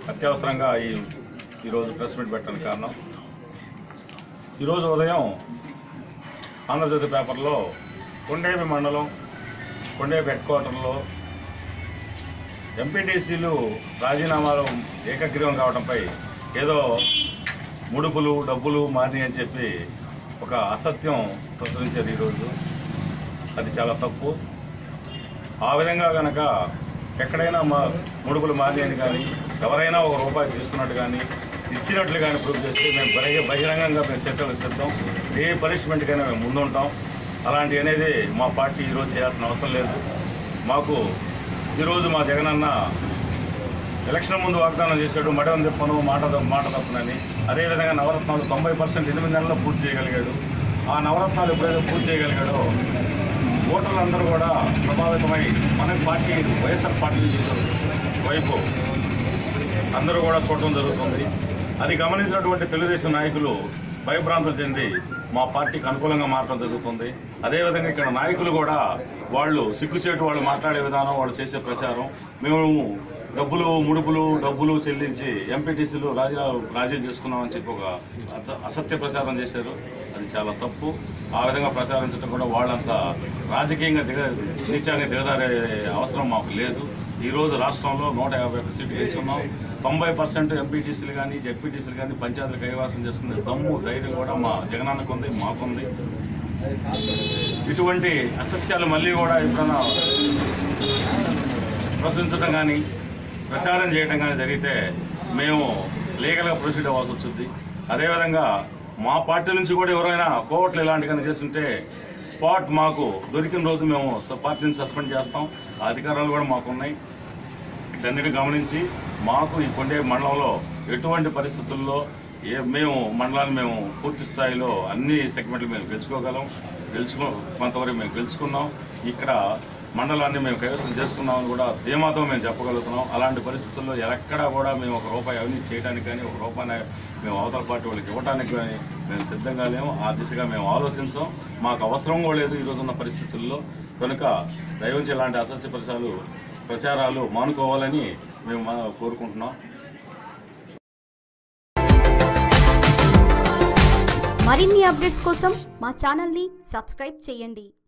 అత్యవసరంగా ఈ ఈరోజు ప్రెస్ మీట్ పెట్టడానికి కారణం ఈరోజు ఉదయం ఆంధ్రజ్యోతి పేపర్లో కొండేపి మండలం కొండేపి హెడ్ క్వార్టర్లో ఎంపీటీసీలు రాజీనామాలు ఏకగ్రీవం కావడంపై ఏదో ముడుపులు డబ్బులు మారినాయి అని చెప్పి ఒక అసత్యం ప్రచురించారు ఈరోజు అది చాలా తప్పు ఆ విధంగా గనక ఎక్కడైనా మా ముడుపులు మారినాయని కానీ ఎవరైనా ఒక రూపాయి తీసుకున్నట్టు కానీ ఇచ్చినట్లు కానీ ప్రూవ్ చేస్తే మేము బహిర బహిరంగంగా మేము చర్చలకు సిద్ధం ఏ పనిష్మెంట్కైనా మేము ముందుంటాం అలాంటి అనేది మా పార్టీ ఈరోజు చేయాల్సిన అవసరం లేదు మాకు ఈరోజు మా జగనన్న ఎలక్షన్ ముందు వాగ్దానం చేశాడు మడం తిప్పను మాట తప్ప- మాట తప్పనని అదేవిధంగా నవరత్నాలు తొంభై పర్సెంట్ ఎనిమిది నెలల్లో పూర్తి చేయగలిగాడు ఆ నవరత్నాలు ఎప్పుడైతే పూర్తి చేయగలిగాడో ఓటర్లందరూ కూడా ప్రభావితమై మన పార్టీ వైఎస్ఆర్ పార్టీ వైపు అందరూ కూడా చూడటం జరుగుతుంది అది గమనించినటువంటి తెలుగుదేశం నాయకులు భయభ్రాంతులు చెంది మా పార్టీకి అనుకూలంగా మారడం జరుగుతుంది అదేవిధంగా ఇక్కడ నాయకులు కూడా వాళ్ళు సిగ్గుచేటు వాళ్ళు మాట్లాడే విధానం వాళ్ళు చేసే ప్రచారం మేము డబ్బులు ముడుపులు డబ్బులు చెల్లించి ఎంపీటీసీలు రాజీ రాజీ చేసుకున్నామని చెప్పి ఒక అస- అసత్య ప్రచారం చేశారు అది చాలా తప్పు ఆ విధంగా ప్రచారించడం కూడా వాళ్ళంతా రాజకీయంగా దిగ నీచాన్ని దిగజారే అవసరం మాకు లేదు ఈ రోజు రాష్ట్రంలో నూట యాభై ఒక్క సీట్లు గెలుచున్నాం తొంభై పర్సెంట్ ఎంపీటీసీలు కానీ జెడ్పీటీసీలు కానీ పంచాయతీలు కైవాసం చేసుకునే దమ్ము ధైర్యం కూడా మా జగనన్నకు ఉంది మాకుంది ఇటువంటి అసత్యాలు మళ్ళీ కూడా ఎప్పుడైనా ప్రశ్నించడం కానీ ప్రచారం చేయడం కానీ జరిగితే మేము లీగల్గా ప్రొసీడ్ అవ్వాల్సి వచ్చింది అదేవిధంగా మా పార్టీ నుంచి కూడా ఎవరైనా కోవట్లు ఇలాంటి కానీ చేస్తుంటే స్పాట్ మాకు దొరికిన రోజు మేము స- పార్టీని సస్పెండ్ చేస్తాం ఆ అధికారాలు కూడా మాకున్నాయి వీటన్నిటి గమనించి మాకు ఈ కొండే మండలంలో ఎటువంటి పరిస్థితుల్లో ఏ మేము మండలాన్ని మేము పూర్తి స్థాయిలో అన్ని సెగ్మెంట్లు మేము గెలుచుకోగలం గెలుచుకో కొంతవరకు మేము గెలుచుకున్నాం ఇక్కడ మండలాన్ని మేము కైవసం చేసుకున్నామని కూడా ధీమాతో మేము చెప్పగలుగుతున్నాం అలాంటి పరిస్థితుల్లో ఎక్కడా కూడా మేము ఒక రూపాయి అవినీతి చేయడానికి కానీ ఒక రూపాయి మేము అవతల పార్టీ వాళ్ళకి ఇవ్వడానికి కానీ మేము సిద్ధంగా లేము ఆ దిశగా మేము ఆలోచించాం మాకు అవసరం కూడా లేదు ఈ రోజున్న పరిస్థితుల్లో కనుక దయవుంచి ఇలాంటి అసత్య ప్రచారాలు ప్రచారాలు మానుకోవాలని మేము మా- కోరుకుంటున్నాం మరిన్ని అప్డేట్స్ కోసం మా ఛానల్ని సబ్స్క్రైబ్ చేయండి